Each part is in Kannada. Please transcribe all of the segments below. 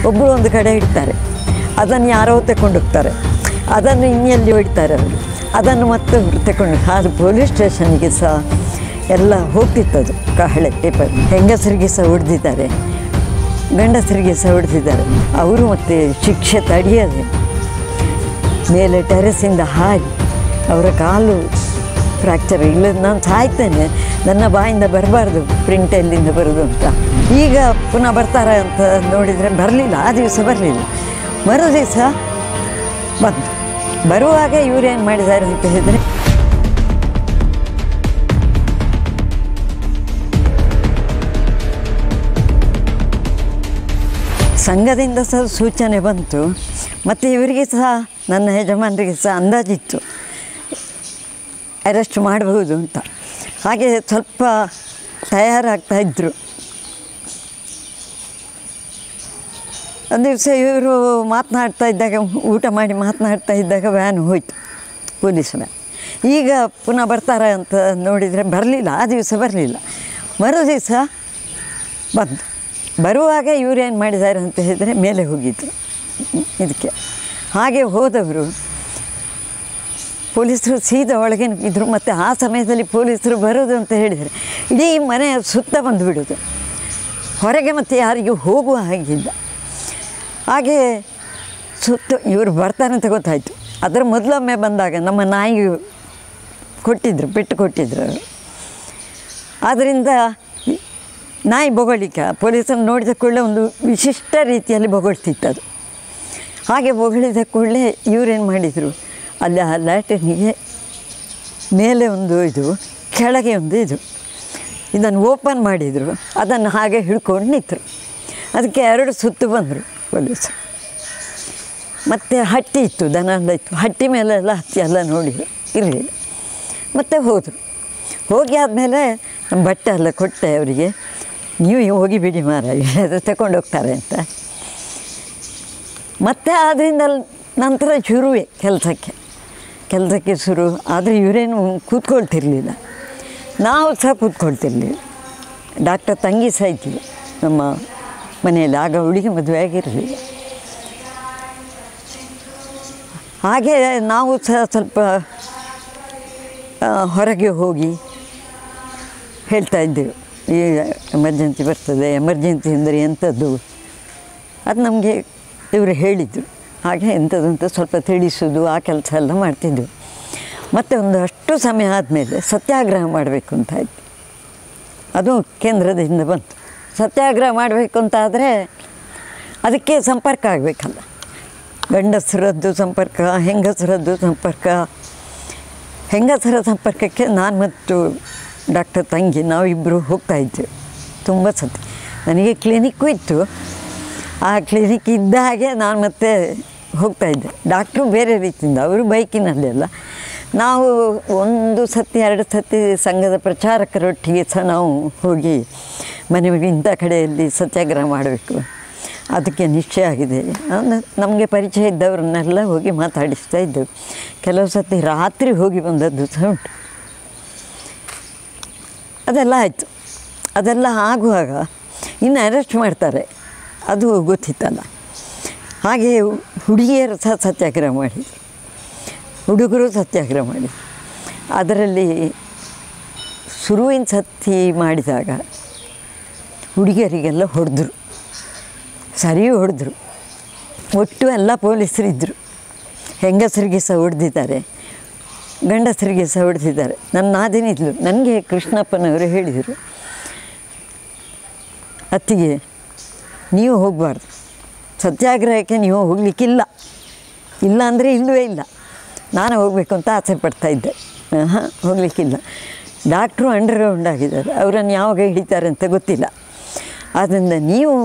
ಒಬ್ಬರು ಒಂದು ಕಡೆ ಇಡ್ತಾರೆ ಅದನ್ನು ಯಾರೋ ತಗೊಂಡೋಗ್ತಾರೆ ಅದನ್ನು ಇನ್ನೆಲ್ಲಿ ಹೊಡಿತಾರೆ ಅವರು ಅದನ್ನು ಮತ್ತೆ ಅವರು ತಗೊಂಡು ಅದು ಪೊಲೀಸ್ ಸ್ಟೇಷನ್ಗೆ ಸಹ ಎಲ್ಲ ಹೋಗ್ತಿತ್ತದು ಕಹಳೆ ಪೇಪರ್ ಹೆಂಗಸರಿಗೆ ಸಹ ಹೊಡೆದಿದ್ದಾರೆ ಗಂಡಸರಿಗೆ ಸಹ ಹೊಡೆದಿದ್ದಾರೆ ಅವರು ಮತ್ತೆ ಶಿಕ್ಷೆ ತಡೆಯದೆ ಮೇಲೆ ಟೆರೆಸಿಂದ ಹಾರಿ ಅವರ ಕಾಲು ಫ್ರ್ಯಾಕ್ಚರ್ ಇಲ್ಲ ನಾನು ಸಾಯ್ತೇನೆ ನನ್ನ ಬಾಯಿಂದ ಬರಬಾರ್ದು ಪ್ರಿಂಟ್ ಎಲ್ಲಿಂದ ಬರೋದು ಅಂತ ಈಗ ಪುನಃ ಬರ್ತಾರೆ ಅಂತ ನೋಡಿದರೆ ಬರಲಿಲ್ಲ ಆ ದಿವಸ ಬರಲಿಲ್ಲ ಮರು ದಿವಸ ಬಂತು ಬರುವಾಗ ಇವರೇನು ಮಾಡಿದ್ದಾರೆ ಅಂತ ಹೇಳಿದರೆ ಸಂಘದಿಂದ ಸಹ ಸೂಚನೆ ಬಂತು ಮತ್ತು ಇವರಿಗೆ ಸಹ ನನ್ನ ಯಜಮಾನರಿಗೆ ಸಹ ಅಂದಾಜಿತ್ತು ಅರೆಸ್ಟ್ ಮಾಡಬಹುದು ಅಂತ ಹಾಗೆ ಸ್ವಲ್ಪ ತಯಾರಾಗ್ತಾ ಇದ್ದರು ಒಂದು ದಿವಸ ಇವರು ಮಾತನಾಡ್ತಾ ಇದ್ದಾಗ ಊಟ ಮಾಡಿ ಮಾತನಾಡ್ತಾ ಇದ್ದಾಗ ವ್ಯಾನ್ ಹೋಯ್ತು ಪೊಲೀಸ್ ವ್ಯಾನ್ ಈಗ ಪುನಃ ಬರ್ತಾರೆ ಅಂತ ನೋಡಿದರೆ ಬರಲಿಲ್ಲ ಆ ದಿವಸ ಬರಲಿಲ್ಲ ಮರು ದಿವಸ ಬಂತು ಬರುವಾಗ ಇವರೇನು ಮಾಡಿದ್ದಾರೆ ಅಂತ ಹೇಳಿದರೆ ಮೇಲೆ ಹೋಗಿದ್ರು ಇದಕ್ಕೆ ಹಾಗೆ ಹೋದವರು ಪೊಲೀಸರು ಸೀದಾ ಒಳಗೆ ಇದ್ದರು ಮತ್ತು ಆ ಸಮಯದಲ್ಲಿ ಪೊಲೀಸರು ಬರೋದು ಅಂತ ಹೇಳಿದರೆ ಇಡೀ ಮನೆ ಸುತ್ತ ಬಂದುಬಿಡೋದು ಹೊರಗೆ ಮತ್ತು ಯಾರಿಗೂ ಹೋಗುವ ಹಾಗಿಲ್ಲ ಹಾಗೆ ಸುತ್ತ ಇವರು ಬರ್ತಾರೆ ಅಂತ ಗೊತ್ತಾಯಿತು ಅದರ ಮೊದಲೊಮ್ಮೆ ಬಂದಾಗ ನಮ್ಮ ನಾಯಿಗೆ ಕೊಟ್ಟಿದ್ದರು ಪೆಟ್ಟು ಕೊಟ್ಟಿದ್ರು ಅವರು ಆದ್ದರಿಂದ ನಾಯಿ ಬೊಗಳಿಕ ಪೊಲೀಸರು ನೋಡಿದ ಕೂಡಲೇ ಒಂದು ವಿಶಿಷ್ಟ ರೀತಿಯಲ್ಲಿ ಬೊಗಳ್ತಿತ್ತು ಅದು ಹಾಗೆ ಬೊಗಳಿದ ಕೂಡಲೇ ಇವರೇನು ಮಾಡಿದರು ಅಲ್ಲಿ ಆ ಲ್ಯಾಟ್ರಿನಿಗೆ ಮೇಲೆ ಒಂದು ಇದು ಕೆಳಗೆ ಒಂದು ಇದು ಇದನ್ನು ಓಪನ್ ಮಾಡಿದರು ಅದನ್ನು ಹಾಗೆ ಹಿಡ್ಕೊಂಡು ನಿಂತರು ಅದಕ್ಕೆ ಎರಡು ಸುತ್ತು ಬಂದರು ಪೊಲೀಸರು ಮತ್ತು ಹಟ್ಟಿ ಇತ್ತು ದನಂದ ಇತ್ತು ಹಟ್ಟಿ ಮೇಲೆಲ್ಲ ಹತ್ತಿ ಎಲ್ಲ ನೋಡಿದರು ಇರಲಿಲ್ಲ ಮತ್ತು ಹೋದರು ಹೋಗಿ ಆದಮೇಲೆ ನಮ್ಮ ಬಟ್ಟೆ ಎಲ್ಲ ಕೊಟ್ಟೆ ಅವರಿಗೆ ನೀವು ಹೋಗಿ ಬಿಡಿ ಮಾರ ಇಲ್ಲದ್ರೆ ತಗೊಂಡು ಹೋಗ್ತಾರೆ ಅಂತ ಮತ್ತು ಅದರಿಂದ ನಂತರ ಶುರುವೇ ಕೆಲಸಕ್ಕೆ ಕೆಲಸಕ್ಕೆ ಶುರು ಆದರೆ ಇವರೇನು ಕೂತ್ಕೊಳ್ತಿರ್ಲಿಲ್ಲ ನಾವು ಸಹ ಕೂತ್ಕೊಳ್ತಿರ್ಲಿಲ್ಲ ಡಾಕ್ಟರ್ ತಂಗಿ ಸಹ ಇದ್ಲು ನಮ್ಮ ಮನೆಯಲ್ಲಿ ಆಗ ಅವಳಿಗೆ ಮದುವೆ ಆಗಿರಲಿಲ್ಲ ಹಾಗೆ ನಾವು ಸಹ ಸ್ವಲ್ಪ ಆ, ಹೊರಗೆ ಹೋಗಿ ಹೇಳ್ತಾ ಇದ್ದೆವು ಈ ಎಮರ್ಜೆನ್ಸಿ ಬರ್ತದೆ ಎಮರ್ಜೆನ್ಸಿ ಅಂದರೆ ಎಂಥದ್ದು ಅದು ನಮಗೆ ಇವರು ಹೇಳಿದರು ಹಾಗೆ ಎಂಥದ್ದು ಅಂತ ಸ್ವಲ್ಪ ತಿಳಿಸೋದು ಆ ಕೆಲಸ ಎಲ್ಲ ಮಾಡ್ತಿದ್ದೆವು ಮತ್ತು ಒಂದು ಅಷ್ಟು ಸಮಯ ಆದಮೇಲೆ ಸತ್ಯಾಗ್ರಹ ಮಾಡಬೇಕು ಅಂತ ಆಯಿತು ಅದು ಕೇಂದ್ರದಿಂದ ಬಂತು ಸತ್ಯಾಗ್ರಹ ಮಾಡಬೇಕು ಅಂತ ಆದರೆ ಅದಕ್ಕೆ ಸಂಪರ್ಕ ಆಗಬೇಕಲ್ಲ ಗಂಡಸರದ್ದು ಸಂಪರ್ಕ ಹೆಂಗಸರದ್ದು ಸಂಪರ್ಕ ಹೆಂಗಸರ ಸಂಪರ್ಕಕ್ಕೆ ನಾನು ಮತ್ತು ಡಾಕ್ಟರ್ ತಂಗಿ ನಾವಿಬ್ಬರು ಹೋಗ್ತಾ ಇದ್ವಿ ತುಂಬ ಸತಿ ನನಗೆ ಕ್ಲಿನಿಕ್ಕು ಇತ್ತು ಆ ಕ್ಲಿನಿಕ್ ಇದ್ದ ಹಾಗೆ ನಾನು ಮತ್ತೆ ಹೋಗ್ತಾ ಇದ್ದೆ ಡಾಕ್ಟ್ರು ಬೇರೆ ರೀತಿಯಿಂದ ಅವರು ಬೈಕಿನಲ್ಲೆಲ್ಲ ನಾವು ಒಂದು ಸತಿ ಎರಡು ಸತಿ ಸಂಘದ ಪ್ರಚಾರಕರೊಟ್ಟಿಗೆ ಸಹ ನಾವು ಹೋಗಿ ಮನೆ ಮನೆ ಇಂಥ ಕಡೆಯಲ್ಲಿ ಸತ್ಯಾಗ್ರಹ ಮಾಡಬೇಕು ಅದಕ್ಕೆ ನಿಶ್ಚಯ ಆಗಿದೆ ನಮಗೆ ಪರಿಚಯ ಇದ್ದವ್ರನ್ನೆಲ್ಲ ಹೋಗಿ ಮಾತಾಡಿಸ್ತಾ ಇದ್ದೆವು ಕೆಲವು ಸತಿ ರಾತ್ರಿ ಹೋಗಿ ಬಂದದ್ದು ಸಹ ಉಂಟು ಅದೆಲ್ಲ ಆಯಿತು ಅದೆಲ್ಲ ಆಗುವಾಗ ಇನ್ನು ಅರೆಸ್ಟ್ ಮಾಡ್ತಾರೆ ಅದು ಗೊತ್ತಿತ್ತಲ್ಲ ಹಾಗೆ ಹುಡುಗಿಯರು ಸಹ ಸತ್ಯಾಗ್ರಹ ಮಾಡಿದರು ಹುಡುಗರು ಸತ್ಯಾಗ್ರಹ ಮಾಡಿದರು ಅದರಲ್ಲಿ ಶುರುವಿನ ಸತಿ ಮಾಡಿದಾಗ ಹುಡುಗಿಯರಿಗೆಲ್ಲ ಹೊಡೆದ್ರು ಸರಿ ಹೊಡೆದ್ರು ಒಟ್ಟು ಎಲ್ಲ ಪೊಲೀಸರಿದ್ದರು ಹೆಂಗಸರಿಗೆ ಸಹ ಹೊಡೆದಿದ್ದಾರೆ ಗಂಡಸರಿಗೆ ಸಹ ಹೊಡೆದಿದ್ದಾರೆ ನನ್ನ ನಾದಿನಿದ್ಲು ನನಗೆ ಕೃಷ್ಣಪ್ಪನವರು ಹೇಳಿದರು ಅತ್ತಿಗೆ ನೀವು ಹೋಗಬಾರ್ದು ಸತ್ಯಾಗ್ರಹಕ್ಕೆ ನೀವು ಹೋಗಲಿಕ್ಕಿಲ್ಲ ಇಲ್ಲ ಅಂದರೆ ಇಲ್ಲವೇ ಇಲ್ಲ ನಾನು ಹೋಗಬೇಕು ಅಂತ ಆಸೆ ಪಡ್ತಾ ಇದ್ದೆ ಹಾಂ ಹೋಗಲಿಕ್ಕಿಲ್ಲ ಡಾಕ್ಟ್ರು ಅಂಡರ್ಗ್ರೌಂಡ್ ಆಗಿದ್ದಾರೆ ಅವರನ್ನು ಯಾವಾಗ ಹಿಡಿತಾರೆ ಅಂತ ಗೊತ್ತಿಲ್ಲ ಆದ್ದರಿಂದ ನೀವು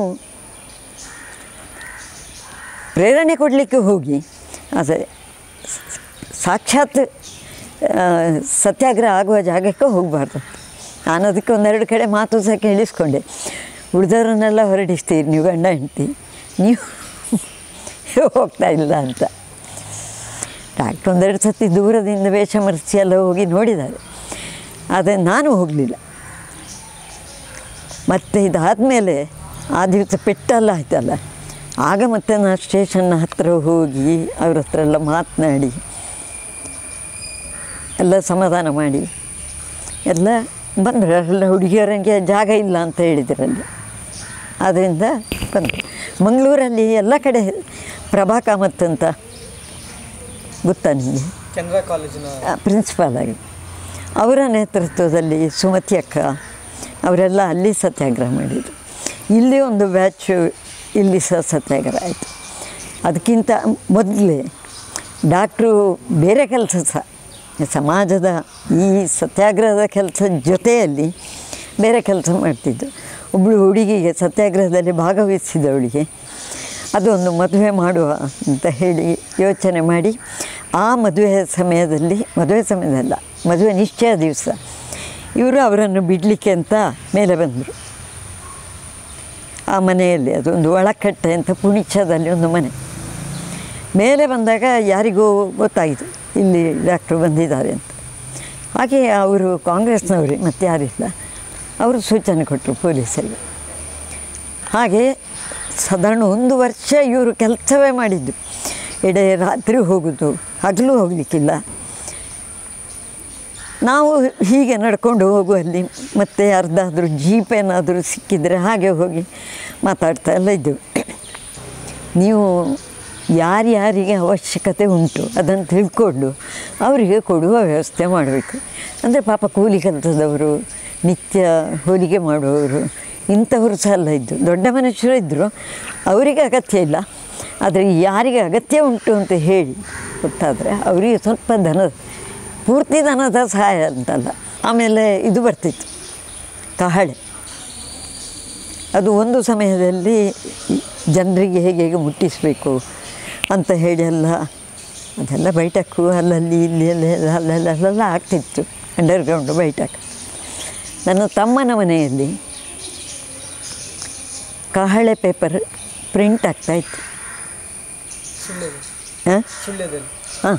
ಪ್ರೇರಣೆ ಕೊಡಲಿಕ್ಕೆ ಹೋಗಿ ಅದೇ ಸಾಕ್ಷಾತ್ ಆ, ಸತ್ಯಾಗ್ರಹ ಆಗುವ ಜಾಗಕ್ಕೆ ಹೋಗಬಾರ್ದು ನಾನು ಅದಕ್ಕೆ ಒಂದೆರಡು ಕಡೆ ಮಾತು ಸಹ ಕೇಳಿಸ್ಕೊಂಡೆ ಉಳಿದವ್ರನ್ನೆಲ್ಲ ಹೊರಡಿಸ್ತೀರಿ ನೀವು ಗಂಡ ಹೆಂಡ್ತಿ ನೀವು ಹೋಗ್ತಾ ಇಲ್ಲ ಅಂತ ಡಾಕ್ಟ್ರ್ ಒಂದೆರಡು ಸತಿ ದೂರದಿಂದ ವೇಷ ಮರೆಸಿ ಎಲ್ಲ ಹೋಗಿ ನೋಡಿದ್ದಾರೆ ಆದರೆ ನಾನು ಹೋಗಲಿಲ್ಲ ಮತ್ತು ಇದಾದಮೇಲೆ ಆ ದಿವಸ ಪೆಟ್ಟೆಲ್ಲ ಆಯ್ತಲ್ಲ ಆಗ ಮತ್ತೆ ನಾನು ಸ್ಟೇಷನ್ನ ಹತ್ತಿರ ಹೋಗಿ ಅವ್ರ ಹತ್ರ ಎಲ್ಲ ಮಾತನಾಡಿ ಎಲ್ಲ ಸಮಾಧಾನ ಮಾಡಿ ಎಲ್ಲ ಬಂದರು ಎಲ್ಲ ಹುಡುಗಿಯರಿಗೆ ಜಾಗ ಇಲ್ಲ ಅಂತ ಹೇಳಿದ್ರಲ್ಲಿ ಆದ್ದರಿಂದ ಬಂದರು ಮಂಗಳೂರಲ್ಲಿ ಎಲ್ಲ ಕಡೆ ಪ್ರಭಾ ಕಾಮತ್ ಅಂತ ಗೊತ್ತಾ ನಿಮಗೆ ಕೆನರಾ ಕಾಲೇಜಿನ ಪ್ರಿನ್ಸಿಪಾಲ್ ಆಗಿ ಅವರ ನೇತೃತ್ವದಲ್ಲಿ ಸುಮತಿ ಅಕ್ಕ ಅವರೆಲ್ಲ ಅಲ್ಲಿ ಸತ್ಯಾಗ್ರಹ ಮಾಡಿದರು ಇಲ್ಲಿ ಒಂದು ಬ್ಯಾಚು ಇಲ್ಲಿ ಸಹ ಸತ್ಯಾಗ್ರಹ ಆಯಿತು ಅದಕ್ಕಿಂತ ಮೊದಲೇ ಡಾಕ್ಟ್ರು ಬೇರೆ ಕೆಲಸ ಸಹ ಸಮಾಜದ ಈ ಸತ್ಯಾಗ್ರಹದ ಕೆಲಸ ಜೊತೆಯಲ್ಲಿ ಬೇರೆ ಕೆಲಸ ಮಾಡ್ತಿದ್ದು ಒಬ್ಬಳು ಹುಡುಗಿಗೆ ಸತ್ಯಾಗ್ರಹದಲ್ಲಿ ಭಾಗವಹಿಸಿದವಳಿಗೆ ಅದೊಂದು ಮದುವೆ ಮಾಡುವ ಅಂತ ಹೇಳಿ ಯೋಚನೆ ಮಾಡಿ ಆ ಮದುವೆ ಸಮಯದಲ್ಲಿ ಮದುವೆ ಸಮಯದಲ್ಲ ಮದುವೆ ನಿಶ್ಚಯ ದಿವಸ ಇವರು ಅವರನ್ನು ಬಿಡಲಿಕ್ಕೆ ಅಂತ ಮೇಲೆ ಬಂದರು ಆ ಮನೆಯಲ್ಲಿ ಅದೊಂದು ಒಳಕಟ್ಟೆ ಅಂತ ಪುಣಿಚದಲ್ಲಿ ಒಂದು ಮನೆ ಮೇಲೆ ಬಂದಾಗ ಯಾರಿಗೂ ಗೊತ್ತಾಯಿತು ಇಲ್ಲಿ ಡಾಕ್ಟ್ರು ಬಂದಿದ್ದಾರೆ ಅಂತ ಹಾಗೆ ಅವರು ಕಾಂಗ್ರೆಸ್ನವರೇ ಮತ್ತೆ ಯಾರಿಲ್ಲ ಅವರು ಸೂಚನೆ ಕೊಟ್ಟರು ಪೊಲೀಸರಿಗೆ ಹಾಗೆ ಸಾಧಾರಣ ಒಂದು ವರ್ಷ ಇವರು ಕೆಲಸವೇ ಮಾಡಿದ್ದು ಎಡೆ ರಾತ್ರಿ ಹೋಗೋದು ಹಗಲು ಹೋಗಲಿಕ್ಕಿಲ್ಲ ನಾವು ಹೀಗೆ ನಡ್ಕೊಂಡು ಹೋಗುವಲ್ಲಿ ಮತ್ತೆ ಯಾರ್ದಾದ್ರೂ ಜೀಪ್ ಏನಾದರೂ ಸಿಕ್ಕಿದರೆ ಹಾಗೆ ಹೋಗಿ ಮಾತಾಡ್ತಾ ಎಲ್ಲ ಇದ್ದೆವು ನೀವು ಯಾರ್ಯಾರಿಗೆ ಅವಶ್ಯಕತೆ ಉಂಟು ಅದನ್ನು ತಿಳ್ಕೊಂಡು ಅವರಿಗೆ ಕೊಡುವ ವ್ಯವಸ್ಥೆ ಮಾಡಬೇಕು ಅಂದರೆ ಪಾಪ ಕೂಲಿ ಕೆಲಸದವರು ನಿತ್ಯ ಹೋಲಿಗೆ ಮಾಡುವವರು ಇಂಥವರು ಸಹ ಎಲ್ಲ ಇದ್ದು ದೊಡ್ಡ ಮನುಷ್ಯರು ಇದ್ದರು ಅವರಿಗೆ ಅಗತ್ಯ ಇಲ್ಲ ಆದರೆ ಯಾರಿಗೆ ಅಗತ್ಯ ಉಂಟು ಅಂತ ಹೇಳಿ ಗೊತ್ತಾದರೆ ಅವರಿಗೆ ಸ್ವಲ್ಪ ಧನ ಪೂರ್ತಿ ಧನದ ಸಹಾಯ ಅಂತಲ್ಲ ಆಮೇಲೆ ಇದು ಬರ್ತಿತ್ತು ಕಹಳೆ ಅದು ಒಂದು ಸಮಯದಲ್ಲಿ ಜನರಿಗೆ ಹೇಗೆ ಹೇಗೆ ಮುಟ್ಟಿಸಬೇಕು ಅಂತ ಹೇಳಿ ಎಲ್ಲ ಅದೆಲ್ಲ ಬೈಟಕ್ಕು ಅಲ್ಲಲ್ಲಿ ಇಲ್ಲಿ ಅಲ್ಲಿ ಅಲ್ಲಲ್ಲೆಲ್ಲ ಆಗ್ತಿತ್ತು ಅಂಡರ್ಗ್ರೌಂಡ್ ಬೈಟಕ್ ನನ್ನ ತಮ್ಮನ ಮನೆಯಲ್ಲಿ ಕಹಳೆ ಪೇಪರ್ ಪ್ರಿಂಟ್ ಆಗ್ತಾಯಿತ್ತು ಸುಳ್ಯದಲ್ಲಿ ಹಾಂ ಸುಳ್ಯದಲ್ಲಿ ಹಾಂ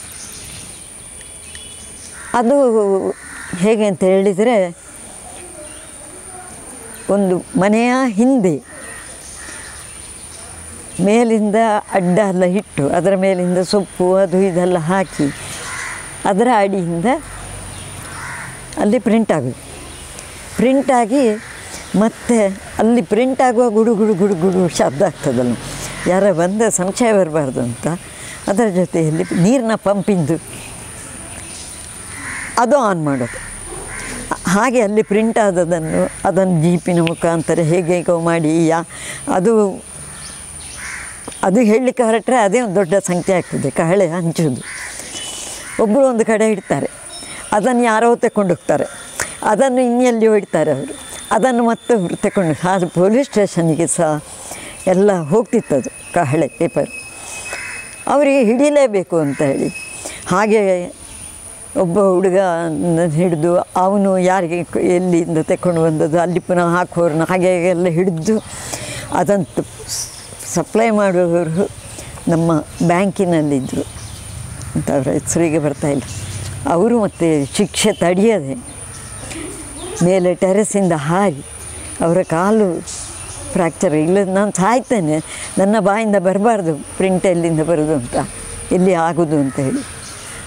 ಅದು ಹೇಗೆ ಅಂತ ಹೇಳಿದರೆ ಒಂದು ಮನೆಯ ಹಿಂದೆ ಮೇಲಿಂದ ಅಡ್ಡ ಎಲ್ಲ ಇಟ್ಟು ಅದರ ಮೇಲಿಂದ ಸೊಪ್ಪು ಅದು ಇದೆಲ್ಲ ಹಾಕಿ ಅದರ ಅಡಿಯಿಂದ ಅಲ್ಲಿ ಪ್ರಿಂಟ್ ಆಗೋದು ಪ್ರಿಂಟಾಗಿ ಮತ್ತೆ ಅಲ್ಲಿ ಪ್ರಿಂಟ್ ಆಗುವ ಗುಡು ಗುಡು ಗುಡು ಗುಡು ಶಬ್ದ ಆಗ್ತದಲ್ಲ ಯಾರ ಬಂದ ಸಂಶಯ ಬರಬಾರ್ದು ಅಂತ ಅದರ ಜೊತೆಯಲ್ಲಿ ನೀರಿನ ಪಂಪಿಂದು ಅದು ಆನ್ ಮಾಡೋದು ಹಾಗೆ ಅಲ್ಲಿ ಪ್ರಿಂಟ್ ಆದದನ್ನು ಅದನ್ನು ಜೀಪಿನ ಮುಖಾಂತರ ಹೇಗೆ ಹೇಗೋ ಮಾಡಿ ಯಾ ಅದು ಅದು ಹೇಳಲಿಕ್ಕೆ ಹೊರಟ್ರೆ ಅದೇ ಒಂದು ದೊಡ್ಡ ಸಂಖ್ಯೆ ಆಗ್ತದೆ ಕಹಳೆ ಹಂಚೋದು ಒಬ್ಬರು ಒಂದು ಕಡೆ ಇಡ್ತಾರೆ ಅದನ್ನು ಯಾರೋ ತಗೊಂಡು ಹೋಗ್ತಾರೆ ಅದನ್ನು ಇನ್ನೆಲ್ಲಿ ಹೊಡಿತಾರೆ ಅವರು ಅದನ್ನು ಮತ್ತೆ ಒಬ್ರು ತಗೊಂಡು ಅದು ಪೊಲೀಸ್ ಸ್ಟೇಷನ್ನಿಗೆ ಸಹ ಎಲ್ಲ ಹೋಗ್ತಿತ್ತದು ಕಹಳೆ ಪೇಪರ್ ಅವರಿಗೆ ಹಿಡಿಲೇಬೇಕು ಅಂತ ಹೇಳಿ ಹಾಗೆ ಒಬ್ಬ ಹುಡುಗ ಹಿಡಿದು ಅವನು ಯಾರಿಗೆ ಕ- ಎಲ್ಲಿಂದ ತಗೊಂಡು ಬಂದದ್ದು ಅಲ್ಲಿ ಪುನಃ ಹಾಕುವವ್ರನ್ನ ಹಾಗೆ ಎಲ್ಲ ಹಿಡಿದು ಅದಂತು ಸಪ್ಲೈ ಮಾಡುವವರು ನಮ್ಮ ಬ್ಯಾಂಕಿನಲ್ಲಿದ್ದರು ಅಂತ ಅವರ ಹೆಸರಿಗೆ ಬರ್ತಾಯಿಲ್ಲ ಅವರು ಮತ್ತು ಶಿಕ್ಷೆ ತಡೆಯದೆ ಮೇಲೆ ಟೆರೆಸಿಂದ ಹಾರಿ ಅವರ ಕಾಲು ಫ್ರ್ಯಾಕ್ಚರ್ ಇಲ್ಲ ನಾನು ಸಾಯ್ತೇನೆ ನನ್ನ ಬಾಯಿಂದ ಬರಬಾರ್ದು ಪ್ರಿಂಟ್ ಎಲ್ಲಿಂದ ಬರೋದು ಅಂತ ಎಲ್ಲಿ ಆಗೋದು ಅಂತ ಹೇಳಿ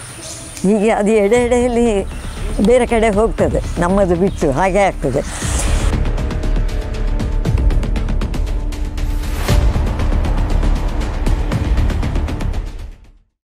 ಹೀಗೆ ಅದು ಎಡೆ ಎಡೆಯಲ್ಲಿ ಬೇರೆ ಕಡೆ ಹೋಗ್ತದೆ ನಮ್ಮದು ಬಿಟ್ಟು ಹಾಗೆ ಆಗ್ತದೆ